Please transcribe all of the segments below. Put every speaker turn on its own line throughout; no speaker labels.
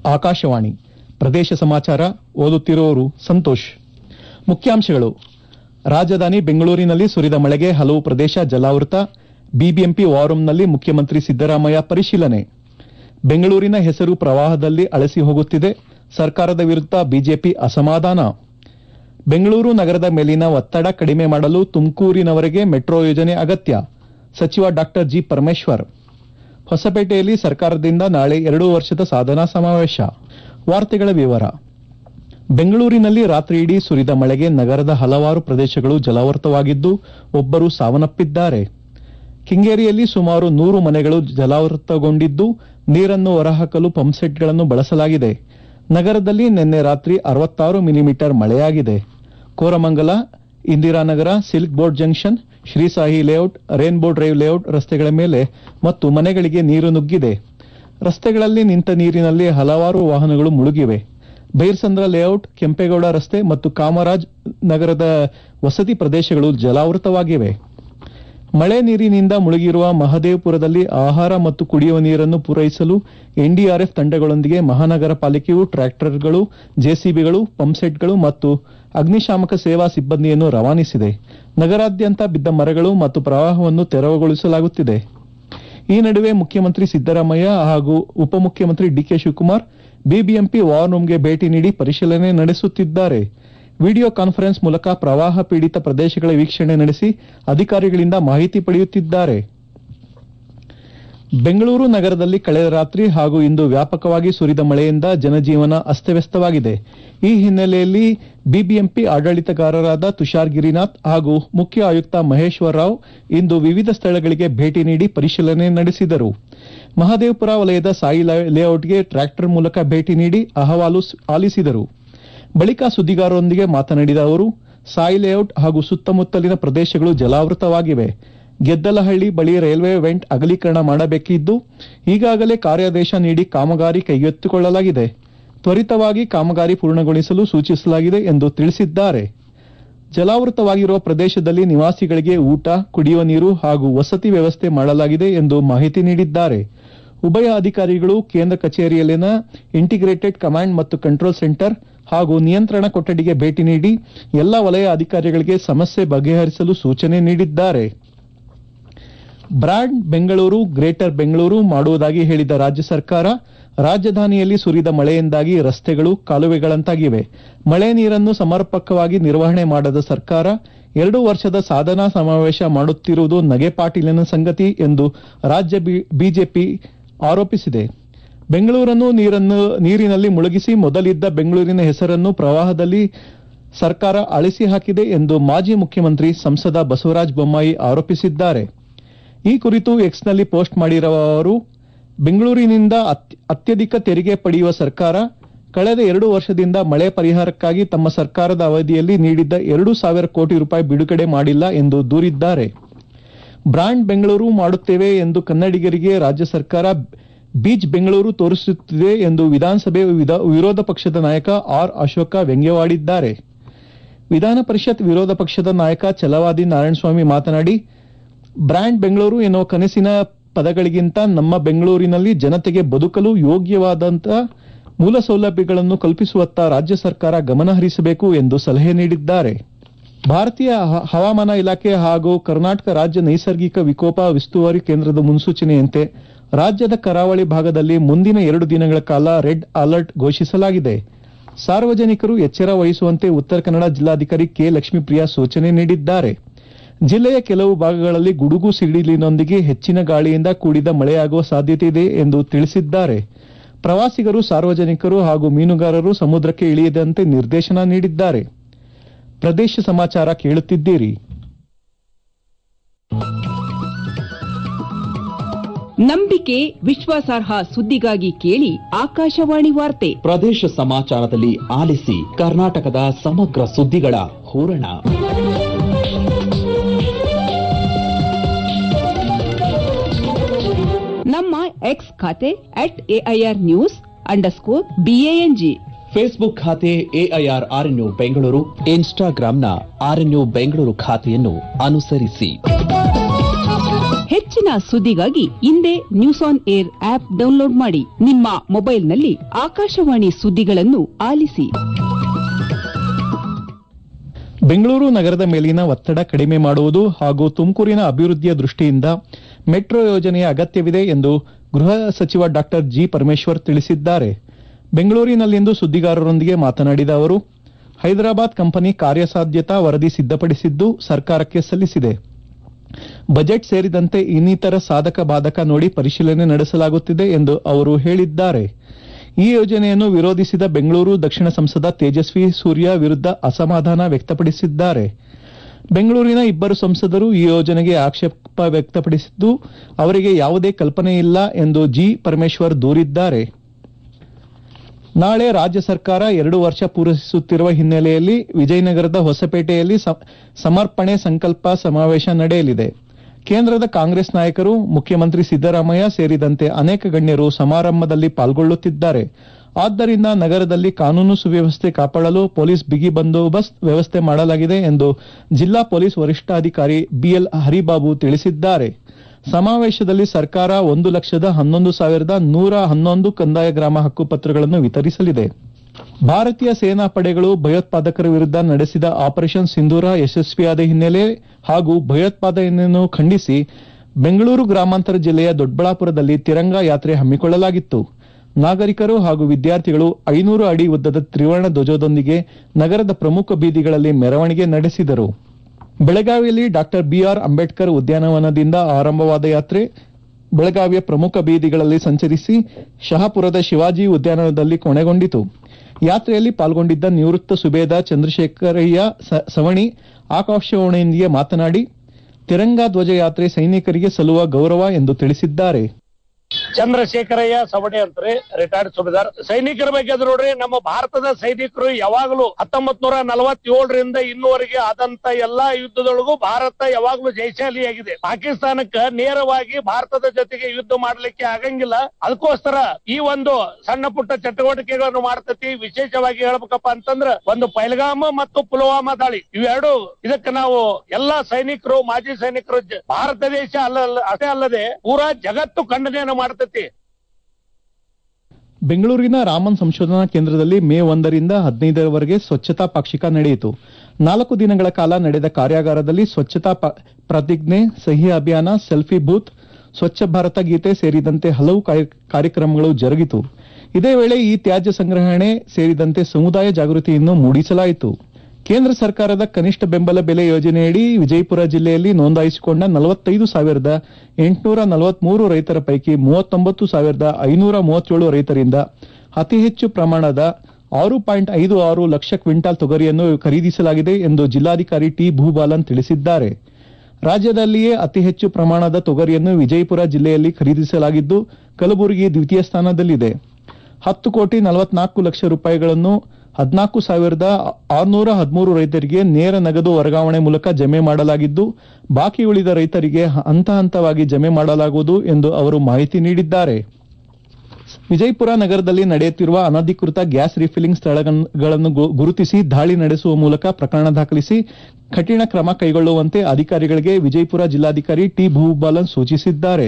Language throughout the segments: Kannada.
ಆಕಾಶವಾಣಿ ಪ್ರದೇಶ ಸಮಾಚಾರ ಓದುತ್ತಿರುವವರು ಸಂತೋಷ್ ಮುಖ್ಯಾಂಶಗಳು ರಾಜಧಾನಿ ಬೆಂಗಳೂರಿನಲ್ಲಿ ಸುರಿದ ಮಳೆಗೆ ಹಲವು ಪ್ರದೇಶ ಜಲಾವೃತ ಬಿಬಿಎಂಪಿ ವಾರೂಂನಲ್ಲಿ ಮುಖ್ಯಮಂತ್ರಿ ಸಿದ್ದರಾಮಯ್ಯ ಪರಿಶೀಲನೆ ಬೆಂಗಳೂರಿನ ಹೆಸರು ಪ್ರವಾಹದಲ್ಲಿ ಅಳಸಿ ಹೋಗುತ್ತಿದೆ ಸರ್ಕಾರದ ವಿರುದ್ಧ ಬಿಜೆಪಿ ಅಸಮಾಧಾನ ಬೆಂಗಳೂರು ನಗರದ ಮೇಲಿನ ಒತ್ತಡ ಕಡಿಮೆ ಮಾಡಲು ತುಮಕೂರಿನವರೆಗೆ ಮೆಟ್ರೋ ಯೋಜನೆ ಅಗತ್ಯ ಸಚಿವ ಡಾ ಜಿ ಪರಮೇಶ್ವರ್ ಹೊಸಪೇಟೆಯಲ್ಲಿ ಸರ್ಕಾರದಿಂದ ನಾಳೆ ಎರಡು ವರ್ಷದ ಸಾಧನಾ ಸಮಾವೇಶ ವಾರ್ತೆಗಳ ವಿವರ ಬೆಂಗಳೂರಿನಲ್ಲಿ ರಾತ್ರಿಯಿಡೀ ಸುರಿದ ಮಳೆಗೆ ನಗರದ ಹಲವಾರು ಪ್ರದೇಶಗಳು ಜಲಾವೃತವಾಗಿದ್ದು ಒಬ್ಬರು ಸಾವನ್ನಪ್ಪಿದ್ದಾರೆ ಕೆಂಗೇರಿಯಲ್ಲಿ ಸುಮಾರು ನೂರು ಮನೆಗಳು ಜಲಾವೃತಗೊಂಡಿದ್ದು ನೀರನ್ನು ಹೊರಹಾಕಲು ಪಂಪ್ಸೆಟ್ಗಳನ್ನು ಬಳಸಲಾಗಿದೆ ನಗರದಲ್ಲಿ ನಿನ್ನೆ ರಾತ್ರಿ ಅರವತ್ತಾರು ಮಿಲಿಮೀಟರ್ ಮಳೆಯಾಗಿದೆ Koramangala Indiranagar silk board junction Srisai layout rainbow drive layout ರಸ್ತೆಗಳ ಮೇಲೆ ಮತ್ತು ಮನೆಗಳಿಗೆ ನೀರು ನುಗ್ಗಿದೆ ರಸ್ತೆಗಳಲ್ಲಿ ನಿಂತ ನೀರಿನಲ್ಲಿ ಹಲವಾರು ವಾಹನಗಳು ಮುಳುಗಿವೆ ಬೈರ್ಸಂದ್ರ ಲೇಔಟ್ ಕೆಂಪೇಗೌಡ ರಸ್ತೆ ಮತ್ತು ಕಾಮರಾಜ್ ನಗರದ ವಸತಿ ಪ್ರದೇಶಗಳು ಜಲಾವೃತವಾಗಿವೆ ಮಳೆ ನೀರಿನಿಂದ ಮುಳುಗಿರುವ ಮಹದೇವಪುರದಲ್ಲಿ ಆಹಾರ ಮತ್ತು ಕುಡಿಯುವ ನೀರನ್ನು ಪೂರೈಸಲು ಎನ್ಡಿಆರ್ಎಫ್ ತಂಡಗಳೊಂದಿಗೆ ಮಹಾನಗರ ಪಾಲಿಕೆಯು ಟ್ರ್ಯಾಕ್ಟರ್ಗಳು ಜೆಸಿಬಿಗಳು ಪಂಪ್ಸೆಟ್ಗಳು ಮತ್ತು ಅಗ್ನಿಶಾಮಕ ಸೇವಾ ಸಿಬ್ಬಂದಿಯನ್ನು ರವಾನಿಸಿದೆ ನಗರಾದ್ಯಂತ ಬಿದ್ದ ಮರಗಳು ಮತ್ತು ಪ್ರವಾಹವನ್ನು ತೆರವುಗೊಳಿಸಲಾಗುತ್ತಿದೆ ಈ ನಡುವೆ ಮುಖ್ಯಮಂತ್ರಿ ಸಿದ್ದರಾಮಯ್ಯ ಹಾಗೂ ಉಪಮುಖ್ಯಮಂತ್ರಿ ಡಿಕೆ ಶಿವಕುಮಾರ್ ಬಿಬಿಎಂಪಿ ವಾರ್ ರೂಂಗೆ ಭೇಟಿ ನೀಡಿ ಪರಿಶೀಲನೆ ನಡೆಸುತ್ತಿದ್ದಾರೆ ವಿಡಿಯೋ ಕಾನ್ಫರೆನ್ಸ್ ಮೂಲಕ ಪ್ರವಾಹ ಪೀಡಿತ ಪ್ರದೇಶಗಳ ವೀಕ್ಷಣೆ ನಡೆಸಿ ಅಧಿಕಾರಿಗಳಿಂದ ಮಾಹಿತಿ ಪಡೆಯುತ್ತಿದ್ದಾರೆ ಬೆಂಗಳೂರು ನಗರದಲ್ಲಿ ಕಳೆದ ರಾತ್ರಿ ಹಾಗೂ ಇಂದು ವ್ಯಾಪಕವಾಗಿ ಸುರಿದ ಮಳೆಯಿಂದ ಜನಜೀವನ ಅಸ್ತವ್ಯಸ್ತವಾಗಿದೆ ಈ ಹಿನ್ನೆಲೆಯಲ್ಲಿ ಬಿಬಿಎಂಪಿ ಆಡಳಿತಗಾರರಾದ ತುಷಾರ್ ಗಿರಿನಾಥ್ ಹಾಗೂ ಮುಖ್ಯ ಆಯುಕ್ತ ಮಹೇಶ್ವರ ರಾವ್ ಇಂದು ವಿವಿಧ ಸ್ಥಳಗಳಿಗೆ ಭೇಟಿ ನೀಡಿ ಪರಿಶೀಲನೆ ನಡೆಸಿದರು ಮಹದೇವಪುರ ವಲಯದ ಸಾಯಿ ಲೇಔಟ್ಗೆ ಟ್ರ್ಯಾಕ್ಟರ್ ಮೂಲಕ ಭೇಟಿ ನೀಡಿ ಅಹವಾಲು ಆಲಿಸಿದರು ಬಳಿಕ ಸುದ್ದಿಗಾರರೊಂದಿಗೆ ಮಾತನಾಡಿದ ಅವರು ಸಾಯಿ ಲೇಔಟ್ ಹಾಗೂ ಸುತ್ತಮುತ್ತಲಿನ ಪ್ರದೇಶಗಳು ಜಲಾವೃತವಾಗಿವೆ ಗೆದ್ದಲಹಳ್ಳಿ ಬಳಿ ರೈಲ್ವೆ ವೆಂಟ್ ಅಗಲೀಕರಣ ಮಾಡಬೇಕಿದ್ದು ಈಗಾಗಲೇ ಕಾರ್ಯಾದೇಶ ನೀಡಿ ಕಾಮಗಾರಿ ಕೈಗೆತ್ತಿಕೊಳ್ಳಲಾಗಿದೆ ತ್ವರಿತವಾಗಿ ಕಾಮಗಾರಿ ಪೂರ್ಣಗೊಳಿಸಲು ಸೂಚಿಸಲಾಗಿದೆ ಎಂದು ತಿಳಿಸಿದ್ದಾರೆ ಜಲಾವೃತವಾಗಿರುವ ಪ್ರದೇಶದಲ್ಲಿ ನಿವಾಸಿಗಳಿಗೆ ಊಟ ಕುಡಿಯುವ ನೀರು ಹಾಗೂ ವಸತಿ ವ್ಯವಸ್ಥೆ ಮಾಡಲಾಗಿದೆ ಎಂದು ಮಾಹಿತಿ ನೀಡಿದ್ದಾರೆ ಉಭಯ ಅಧಿಕಾರಿಗಳು ಕೇಂದ್ರ ಕಚೇರಿಯಲ್ಲಿನ ಇಂಟಿಗ್ರೇಟೆಡ್ ಕಮಾಂಡ್ ಮತ್ತು ಕಂಟ್ರೋಲ್ ಸೆಂಟರ್ ಹಾಗೂ ನಿಯಂತ್ರಣ ಕೊಠಡಿಗೆ ಭೇಟಿ ನೀಡಿ ಎಲ್ಲ ವಲಯ ಅಧಿಕಾರಿಗಳಿಗೆ ಸಮಸ್ಯೆ ಬಗೆಹರಿಸಲು ಸೂಚನೆ ನೀಡಿದ್ದಾರೆ ಬ್ರಾಂಡ್ ಬೆಂಗಳೂರು ಗ್ರೇಟರ್ ಬೆಂಗಳೂರು ಮಾಡುವುದಾಗಿ ಹೇಳಿದ ರಾಜ್ಯ ಸರ್ಕಾರ ರಾಜಧಾನಿಯಲ್ಲಿ ಸುರಿದ ಮಳೆಯಿಂದಾಗಿ ರಸ್ತೆಗಳು ಕಾಲುವೆಗಳಂತಾಗಿವೆ ಮಳೆ ನೀರನ್ನು ಸಮರ್ಪಕವಾಗಿ ನಿರ್ವಹಣೆ ಮಾಡದ ಸರ್ಕಾರ ಎರಡು ವರ್ಷದ ಸಾಧನಾ ಸಮಾವೇಶ ಮಾಡುತ್ತಿರುವುದು ನಗೆಪಾಟೀಲಿನ ಸಂಗತಿ ಎಂದು ರಾಜ್ಯ ಬಿಜೆಪಿ ಆರೋಪಿಸಿದೆ ಬೆಂಗಳೂರನ್ನು ನೀರನ್ನು ನೀರಿನಲ್ಲಿ ಮುಳುಗಿಸಿ ಮೊದಲಿದ್ದ ಬೆಂಗಳೂರಿನ ಹೆಸರನ್ನು ಪ್ರವಾಹದಲ್ಲಿ ಸರ್ಕಾರ ಅಳಿಸಿ ಹಾಕಿದೆ ಎಂದು ಮಾಜಿ ಮುಖ್ಯಮಂತ್ರಿ ಸಂಸದ ಬಸವರಾಜ ಬೊಮ್ಮಾಯಿ ಆರೋಪಿಸಿದ್ದಾರೆ ಈ ಕುರಿತು ಎಕ್ಸ್ನಲ್ಲಿ ಪೋಸ್ಟ್ ಮಾಡಿರುವ ಅವರು ಬೆಂಗಳೂರಿನಿಂದ ಅತ್ಯಧಿಕ ತೆರಿಗೆ ಪಡೆಯುವ ಸರ್ಕಾರ ಕಳೆದ ಎರಡು ವರ್ಷದಿಂದ ಮಳೆ ಪರಿಹಾರಕ್ಕಾಗಿ ತಮ್ಮ ಸರ್ಕಾರದ ಅವಧಿಯಲ್ಲಿ ನೀಡಿದ್ದ ಎರಡು ಸಾವಿರ ಕೋಟಿ ರೂಪಾಯಿ ಬಿಡುಗಡೆ ಮಾಡಿಲ್ಲ ಎಂದು ದೂರಿದ್ದಾರೆ ಬ್ರಾಂಡ್ ಬೆಂಗಳೂರು ಮಾಡುತ್ತೇವೆ ಎಂದು ಕನ್ನಡಿಗರಿಗೆ ರಾಜ್ಯ ಸರ್ಕಾರ ಬೀಚ್ ಬೆಂಗಳೂರು ತೋರಿಸುತ್ತಿದೆ ಎಂದು ವಿಧಾನಸಭೆ ವಿರೋಧ ಪಕ್ಷದ ನಾಯಕ ಆರ್ ಅಶೋಕ ವ್ಯಂಗ್ಯವಾಡಿದ್ದಾರೆ ವಿಧಾನ ಪರಿಷತ್ ವಿರೋಧ ಪಕ್ಷದ ನಾಯಕ ಛಲವಾದಿ ನಾರಾಯಣಸ್ವಾಮಿ ಮಾತನಾಡಿ ಬ್ರಾಂಡ್ ಬೆಂಗಳೂರು ಎನ್ನುವ ಕನಸಿನ ಪದಗಳಿಗಿಂತ ನಮ್ಮ ಬೆಂಗಳೂರಿನಲ್ಲಿ ಜನತೆಗೆ ಬದುಕಲು ಯೋಗ್ಯವಾದಂತಹ ಮೂಲ ಸೌಲಭ್ಯಗಳನ್ನು ಕಲ್ಪಿಸುವತ್ತ ರಾಜ್ಯ ಸರ್ಕಾರ ಗಮನ ಹರಿಸಬೇಕು ಎಂದು ಸಲಹೆ ನೀಡಿದ್ದಾರೆ ಭಾರತೀಯ ಹವಾಮಾನ ಇಲಾಖೆ ಹಾಗೂ ಕರ್ನಾಟಕ ರಾಜ್ಯ ನೈಸರ್ಗಿಕ ವಿಕೋಪ ಉಸ್ತುವಾರಿ ಕೇಂದ್ರದ ಮುನ್ಸೂಚನೆಯಂತೆ ರಾಜ್ಯದ ಕರಾವಳಿ ಭಾಗದಲ್ಲಿ ಮುಂದಿನ ಎರಡು ದಿನಗಳ ಕಾಲ ರೆಡ್ ಅಲರ್ಟ್ ಘೋಷಿಸಲಾಗಿದೆ ಸಾರ್ವಜನಿಕರು ಎಚ್ಚರ ವಹಿಸುವಂತೆ ಉತ್ತರ ಕನ್ನಡ ಜಿಲ್ಲಾಧಿಕಾರಿ ಕೆ ಲಕ್ಷ್ಮೀಪ್ರಿಯಾ ಸೂಚನೆ ನೀಡಿದ್ದಾರೆ ಜಿಲ್ಲೆಯ ಕೆಲವು ಭಾಗಗಳಲ್ಲಿ ಗುಡುಗು ಸಿಡಿಲಿನೊಂದಿಗೆ ಹೆಚ್ಚಿನ ಗಾಳಿಯಿಂದ ಕೂಡಿದ ಮಳೆಯಾಗುವ ಸಾಧ್ಯತೆ ಇದೆ ಎಂದು ತಿಳಿಸಿದ್ದಾರೆ ಪ್ರವಾಸಿಗರು ಸಾರ್ವಜನಿಕರು ಹಾಗೂ ಮೀನುಗಾರರು ಸಮುದ್ರಕ್ಕೆ ಇಳಿಯದಂತೆ ನಿರ್ದೇಶನ ನೀಡಿದ್ದಾರೆ ಪ್ರದೇಶ ಸಮಾಚಾರ ಕೇಳುತ್ತಿದ್ದೀರಿ
ನಂಬಿಕೆ ವಿಶ್ವಾಸಾರ್ಹ ಸುದ್ದಿಗಾಗಿ ಕೇಳಿ ಆಕಾಶವಾಣಿ ವಾರ್ತೆ
ಪ್ರದೇಶ ಸಮಾಚಾರದಲ್ಲಿ ಆಲಿಸಿ ಕರ್ನಾಟಕದ ಸಮಗ್ರ ಸುದ್ದಿಗಳ ಹೂರಣ
ನಮ್ಮ ಎಕ್ಸ್ ಖಾತೆ at AIR news underscore BANG
Facebook ಖಾತೆ ಎಐಆರ್ ಆರ್ಎನ್ಯು ಬೆಂಗಳೂರು ಇನ್ಸ್ಟಾಗ್ರಾಂನ ಆರ್ಎನ್ಯು ಬೆಂಗಳೂರು ಖಾತೆಯನ್ನು ಅನುಸರಿಸಿ
ಹೆಚ್ಚಿನ ಸುದ್ದಿಗಾಗಿ ಹಿಂದೆ news on air app download ಮಾಡಿ ನಿಮ್ಮ ಮೊಬೈಲ್ನಲ್ಲಿ ಆಕಾಶವಾಣಿ ಸುದ್ದಿಗಳನ್ನು ಆಲಿಸಿ
ಬೆಂಗಳೂರು ನಗರದ ಮೇಲಿನ ಒತ್ತಡ ಕಡಿಮೆ ಮಾಡುವುದು ಹಾಗೂ ತುಮಕೂರಿನ ಅಭಿವೃದ್ಧಿಯ ದೃಷ್ಟಿಯಿಂದ ಮೆಟ್ರೋ ಯೋಜನೆಯ ಅಗತ್ಯವಿದೆ ಎಂದು ಗೃಹ ಸಚಿವ ಡಾಕ್ಟರ್ ಜಿ ಪರಮೇಶ್ವರ್ ತಿಳಿಸಿದ್ದಾರೆ ಬೆಂಗಳೂರಿನಲ್ಲಿಂದು ಸುದ್ದಿಗಾರರೊಂದಿಗೆ ಮಾತನಾಡಿದ ಅವರು ಹೈದರಾಬಾದ್ ಕಂಪನಿ ಕಾರ್ಯಸಾಧ್ಯತಾ ವರದಿ ಸಿದ್ಧಪಡಿಸಿದ್ದು ಸರ್ಕಾರಕ್ಕೆ ಸಲ್ಲಿಸಿದೆ ಬಜೆಟ್ ಸೇರಿದಂತೆ ಇನ್ನಿತರ ಸಾಧಕ ಬಾಧಕ ನೋಡಿ ಪರಿಶೀಲನೆ ನಡೆಸಲಾಗುತ್ತಿದೆ ಎಂದು ಅವರು ಹೇಳಿದ್ದಾರೆ ಈ ಯೋಜನೆಯನ್ನು ವಿರೋಧಿಸಿದ ಬೆಂಗಳೂರು ದಕ್ಷಿಣ ಸಂಸದ ತೇಜಸ್ವಿ ಸೂರ್ಯ ವಿರುದ್ಧ ಅಸಮಾಧಾನ ವ್ಯಕ್ತಪಡಿಸಿದ್ದಾರೆ ಬೆಂಗಳೂರಿನ ಇಬ್ಬರು ಸಂಸದರು ಈ ಯೋಜನೆಗೆ ಆಕ್ಷೇಪ ವ್ಯಕ್ತಪಡಿಸಿದ್ದು ಅವರಿಗೆ ಯಾವುದೇ ಕಲ್ಪನೆ ಇಲ್ಲ ಎಂದು ಜಿ ಪರಮೇಶ್ವರ್ ದೂರಿದ್ದಾರೆ ನಾಳೆ ರಾಜ್ಯ ಸರ್ಕಾರ ಎರಡು ವರ್ಷ ಪೂರೈಸುತ್ತಿರುವ ಹಿನ್ನೆಲೆಯಲ್ಲಿ ವಿಜಯನಗರದ ಹೊಸಪೇಟೆಯಲ್ಲಿ ಸ- ಸಮರ್ಪಣೆ ಸಂಕಲ್ಪ ಸಮಾವೇಶ ನಡೆಯಲಿದೆ ಕೇಂದ್ರದ ಕಾಂಗ್ರೆಸ್ ನಾಯಕರು ಮುಖ್ಯಮಂತ್ರಿ ಸಿದ್ದರಾಮಯ್ಯ ಸೇರಿದಂತೆ ಅನೇಕ ಗಣ್ಯರು ಸಮಾರಂಭದಲ್ಲಿ ಪಾಲ್ಗೊಳ್ಳುತ್ತಿದ್ದಾರೆ ಆದ್ದರಿಂದ ನಗರದಲ್ಲಿ ಕಾನೂನು ಸುವ್ಯವಸ್ಥೆ ಕಾಪಾಡಲು ಪೊಲೀಸ್ ಬಿಗಿ ಬಂದೋಬಸ್ತ್ ವ್ಯವಸ್ಥೆ ಮಾಡಲಾಗಿದೆ ಎಂದು ಜಿಲ್ಲಾ ಪೊಲೀಸ್ ವರಿಷ್ಠಾಧಿಕಾರಿ ಬಿಎಲ್ ಹರಿಬಾಬು ತಿಳಿಸಿದ್ದಾರೆ ಸಮಾವೇಶದಲ್ಲಿ ಸರ್ಕಾರ ಒಂದು ಲಕ್ಷದ ಹನ್ನೊಂದು ಸಾವಿರದ ನೂರ ಹನ್ನೊಂದು ಕಂದಾಯ ಗ್ರಾಮ ಹಕ್ಕುಪತ್ರಗಳನ್ನು ವಿತರಿಸಲಿದೆ ಭಾರತೀಯ ಸೇನಾ ಪಡೆಗಳು ಭಯೋತ್ಪಾದಕರ ವಿರುದ್ಧ ನಡೆಸಿದ ಆಪರೇಷನ್ ಸಿಂಧೂರ ಯಶಸ್ವಿಯಾದ ಹಿನ್ನೆಲೆ ಹಾಗೂ ಭಯೋತ್ಪಾದನೆಯನ್ನು ಖಂಡಿಸಿ ಬೆಂಗಳೂರು ಗ್ರಾಮಾಂತರ ಜಿಲ್ಲೆಯ ದೊಡ್ಡಬಳ್ಳಾಪುರದಲ್ಲಿ ತಿರಂಗ ಯಾತ್ರೆ ಹಮ್ಮಿಕೊಳ್ಳಲಾಗಿತ್ತು ನಾಗರಿಕರು ಹಾಗೂ ವಿದ್ಯಾರ್ಥಿಗಳು ಐನೂರು ಅಡಿ ಉದ್ದದ ತ್ರಿವರ್ಣ ಧ್ವಜದೊಂದಿಗೆ ನಗರದ ಪ್ರಮುಖ ಬೀದಿಗಳಲ್ಲಿ ಮೆರವಣಿಗೆ ನಡೆಸಿದರು ಬೆಳಗಾವಿಯಲ್ಲಿ ಡಾಕ್ಟರ್ ಬಿಆರ್ ಅಂಬೇಡ್ಕರ್ ಉದ್ಯಾನವನದಿಂದ ಆರಂಭವಾದ ಯಾತ್ರೆ ಬೆಳಗಾವಿಯ ಪ್ರಮುಖ ಬೀದಿಗಳಲ್ಲಿ ಸಂಚರಿಸಿ ಶಹಾಪುರದ ಶಿವಾಜಿ ಉದ್ಯಾನವನದಲ್ಲಿ ಕೊನೆಗೊಂಡಿತು ಯಾತ್ರೆಯಲ್ಲಿ ಪಾಲ್ಗೊಂಡಿದ್ದ ನಿವೃತ್ತ ಸುಬೇದ ಚಂದ್ರಶೇಖರಯ್ಯ ಸ- ಸವಣಿ ಆಕಾಶವಾಣಿಯೊಂದಿಗೆ ಮಾತನಾಡಿ ತಿರಂಗ ಧ್ವಜ ಯಾತ್ರೆ ಸೈನಿಕರಿಗೆ ಸಲ್ಲುವ ಗೌರವ ಎಂದು ತಿಳಿಸಿದ್ದಾರೆ
ಚಂದ್ರಶೇಖರಯ್ಯ ಸವಡೆ ಅಂತಾರೆ ರಿಟೈರ್ಡ್ ಸುಬೇದಾರ್ ಸೈನಿಕರ ಬಗ್ಗೆ ಅದು ನೋಡ್ರಿ ನಮ್ಮ ಭಾರತದ ಸೈನಿಕರು ಯಾವಾಗಲೂ ಹತ್ತೊಂಬತ್ ನೂರ ನಲವತ್ತೇಳರಿಂದ ಇನ್ನುವರೆಗೆ ಆದಂತ ಎಲ್ಲಾ ಯುದ್ಧದೊಳಗೂ ಭಾರತ ಯಾವಾಗ್ಲೂ ಜಯಶಾಲಿಯಾಗಿದೆ ಪಾಕಿಸ್ತಾನಕ್ಕ ನೇರವಾಗಿ ಭಾರತದ ಜೊತೆಗೆ ಯುದ್ಧ ಮಾಡ್ಲಿಕ್ಕೆ ಆಗಂಗಿಲ್ಲ ಅದಕ್ಕೋಸ್ಕರ ಈ ಒಂದು ಸಣ್ಣ ಪುಟ್ಟ ಚಟುವಟಿಕೆಗಳನ್ನು ಮಾಡ್ತತಿ ವಿಶೇಷವಾಗಿ ಹೇಳ್ಬೇಕಪ್ಪ ಅಂತಂದ್ರ ಒಂದು ಪೈಲ್ಗಾಮ ಮತ್ತು ಪುಲ್ವಾಮಾ ದಾಳಿ ಇವೆರಡು ಇದಕ್ಕೆ ನಾವು ಎಲ್ಲಾ ಸೈನಿಕರು ಮಾಜಿ ಸೈನಿಕರು ಜ- ಭಾರತ ದೇಶ ಅಲ್ಲ ಅಲ್ಲ- ಅಷ್ಟೇ ಅಲ್ಲದೆ ಪೂರಾ ಜಗತ್ತು ಖಂಡನೆಯನ್ನು ಮಾಡ್ತತಿ
ಬೆಂಗಳೂರಿನ ರಾಮನ್ ಸಂಶೋಧನಾ ಕೇಂದ್ರದಲ್ಲಿ ಮೇ ಒಂದರಿಂದ ಹದಿನೈದರವರೆಗೆ ಸ್ವಚ್ಛತಾ ಪಾಕ್ಷಿಕ ನಡೆಯಿತು ನಾಲ್ಕು ದಿನಗಳ ಕಾಲ ನಡೆದ ಕಾರ್ಯಾಗಾರದಲ್ಲಿ ಸ್ವಚ್ಛತಾ ಪ- ಪ್ರತಿಜ್ಞೆ ಸಹಿ ಅಭಿಯಾನ ಸೆಲ್ಫಿ ಬೂತ್ ಸ್ವಚ್ಛ ಭಾರತ ಗೀತೆ ಸೇರಿದಂತೆ ಹಲವು ಕಾರ್ಯ- ಕಾರ್ಯಕ್ರಮಗಳು ಜರುಗಿತು ಇದೇ ವೇಳೆ ಈ ತ್ಯಾಜ್ಯ ಸಂಗ್ರಹಣೆ ಸೇರಿದಂತೆ ಸಮುದಾಯ ಜಾಗೃತಿಯನ್ನು ಮೂಡಿಸಲಾಯಿತು ಕೇಂದ್ರ ಸರ್ಕಾರದ ಕನಿಷ್ಠ ಬೆಂಬಲ ಬೆಲೆ ಯೋಜನೆಯಡಿ ವಿಜಯಪುರ ಜಿಲ್ಲೆಯಲ್ಲಿ ನೋಂದಾಯಿಸಿಕೊಂಡ ನಲವತ್ತೈದು ಸಾವಿರದ ಎಂಟುನೂರ ನಲವತ್ಮೂರು ರೈತರ ಪೈಕಿ ಮೂವತ್ತೊಂಬತ್ತು ಸಾವಿರದ ಐನೂರ ಮೂವತ್ತೇಳು ರೈತರಿಂದ ಅತಿ ಹೆಚ್ಚು ಪ್ರಮಾಣದ ಆರು ಪಾಯಿಂಟ್ ಐದು ಆರು ಲಕ್ಷ ಕ್ವಿಂಟಾಲ್ ತೊಗರಿಯನ್ನು ಖರೀದಿಸಲಾಗಿದೆ ಎಂದು ಜಿಲ್ಲಾಧಿಕಾರಿ ಟಿ ಭೂಬಾಲನ್ ತಿಳಿಸಿದ್ದಾರೆ ರಾಜ್ಯದಲ್ಲಿಯೇ ಅತಿ ಹೆಚ್ಚು ಪ್ರಮಾಣದ ತೊಗರಿಯನ್ನು ವಿಜಯಪುರ ಜಿಲ್ಲೆಯಲ್ಲಿ ಖರೀದಿಸಲಾಗಿದ್ದು ಕಲಬುರಗಿ ದ್ವಿತೀಯ ಸ್ಥಾನದಲ್ಲಿದೆ ಹತ್ತು ಕೋಟಿ ನಲವತ್ನಾಲ್ಕು ಲಕ್ಷ ರೂಪಾಯಿಗಳನ್ನು ಹದಿನಾಲ್ಕು ಸಾವಿರದ ಆರುನೂರ ಹದಿಮೂರು ರೈತರಿಗೆ ನೇರ ನಗದು ವರ್ಗಾವಣೆ ಮೂಲಕ ಜಮೆ ಮಾಡಲಾಗಿದ್ದು ಬಾಕಿ ಉಳಿದ ರೈತರಿಗೆ ಹಂತ ಹಂತವಾಗಿ ಜಮೆ ಮಾಡಲಾಗುವುದು ಎಂದು ಅವರು ಮಾಹಿತಿ ನೀಡಿದ್ದಾರೆ ವಿಜಯಪುರ ನಗರದಲ್ಲಿ ನಡೆಯುತ್ತಿರುವ ಅನಧಿಕೃತ ಗ್ಯಾಸ್ ರಿಫಿಲ್ಲಿಂಗ್ ಸ್ಥಳಗಳನ್ನು ಗು- ಗುರುತಿಸಿ ದಾಳಿ ನಡೆಸುವ ಮೂಲಕ ಪ್ರಕರಣ ದಾಖಲಿಸಿ ಕಠಿಣ ಕ್ರಮ ಕೈಗೊಳ್ಳುವಂತೆ ಅಧಿಕಾರಿಗಳಿಗೆ ವಿಜಯಪುರ ಜಿಲ್ಲಾಧಿಕಾರಿ ಟಿ ಭೂಬಾಲನ್ ಸೂಚಿಸಿದ್ದಾರೆ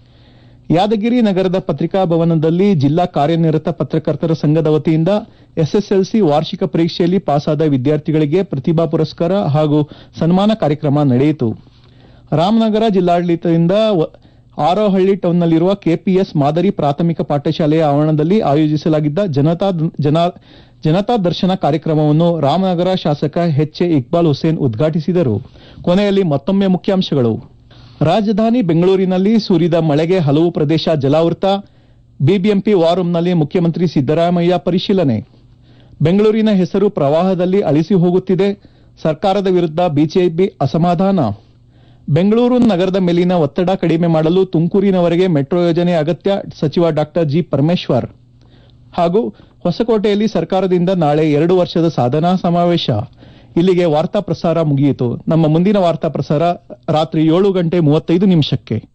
ಯಾದಗಿರಿ ನಗರದ ಪತ್ರಿಕಾ ಭವನದಲ್ಲಿ ಜಿಲ್ಲಾ ಕಾರ್ಯನಿರತ ಪತ್ರಕರ್ತರ ಸಂಘದ ವತಿಯಿಂದ ಎಸ್ಎಸ್ಎಲ್ಸಿ ವಾರ್ಷಿಕ ಪರೀಕ್ಷೆಯಲ್ಲಿ ಪಾಸಾದ ವಿದ್ಯಾರ್ಥಿಗಳಿಗೆ ಪ್ರತಿಭಾ ಪುರಸ್ಕಾರ ಹಾಗೂ ಸನ್ಮಾನ ಕಾರ್ಯಕ್ರಮ ನಡೆಯಿತು ರಾಮನಗರ ಜಿಲ್ಲಾಡಳಿತದಿಂದ ವ- ಆರೋಹಳ್ಳಿ ಟೌನ್ನಲ್ಲಿರುವ ಕೆಪಿಎಸ್ ಮಾದರಿ ಪ್ರಾಥಮಿಕ ಪಾಠಶಾಲೆಯ ಆವರಣದಲ್ಲಿ ಆಯೋಜಿಸಲಾಗಿದ್ದ ಜನತಾ ಜನ ಜನತಾ ದರ್ಶನ ಕಾರ್ಯಕ್ರಮವನ್ನು ರಾಮನಗರ ಶಾಸಕ ಎಚ್ ಎ ಇಕ್ಬಾಲ್ ಹುಸೇನ್ ಉದ್ಘಾಟಿಸಿದರು ಕೊನೆಯಲ್ಲಿ ಮತ್ತೊಮ್ಮೆ ಮುಖ್ಯಾಂಶಗಳು ರಾಜಧಾನಿ ಬೆಂಗಳೂರಿನಲ್ಲಿ ಸುರಿದ ಮಳೆಗೆ ಹಲವು ಪ್ರದೇಶ ಜಲಾವೃತ ಬಿಬಿಎಂಪಿ ವಾರ್ ರೂಂನಲ್ಲಿ ಮುಖ್ಯಮಂತ್ರಿ ಸಿದ್ದರಾಮಯ್ಯ ಪರಿಶೀಲನೆ ಬೆಂಗಳೂರಿನ ಹೆಸರು ಪ್ರವಾಹದಲ್ಲಿ ಅಳಿಸಿ ಹೋಗುತ್ತಿದೆ ಸರ್ಕಾರದ ವಿರುದ್ಧ ಬಿಜೆಪಿ ಅಸಮಾಧಾನ ಬೆಂಗಳೂರು ನಗರದ ಮೇಲಿನ ಒತ್ತಡ ಕಡಿಮೆ ಮಾಡಲು ತುಮಕೂರಿನವರೆಗೆ ಮೆಟ್ರೋ ಯೋಜನೆ ಅಗತ್ಯ ಸಚಿವ ಡಾಕ್ಟರ್ ಜಿ ಪರಮೇಶ್ವರ್ ಹಾಗೂ ಹೊಸಕೋಟೆಯಲ್ಲಿ ಸರ್ಕಾರದಿಂದ ನಾಳೆ ಎರಡು ವರ್ಷದ ಸಾಧನಾ ಸಮಾವೇಶ ಇಲ್ಲಿಗೆ ವಾರ್ತಾ ಪ್ರಸಾರ ಮುಗಿಯಿತು ನಮ್ಮ ಮುಂದಿನ ವಾರ್ತಾ ಪ್ರಸಾರ ರಾತ್ರಿ ಏಳು ಗಂಟೆ ಮೂವತ್ತೈದು ನಿಮಿಷಕ್ಕೆ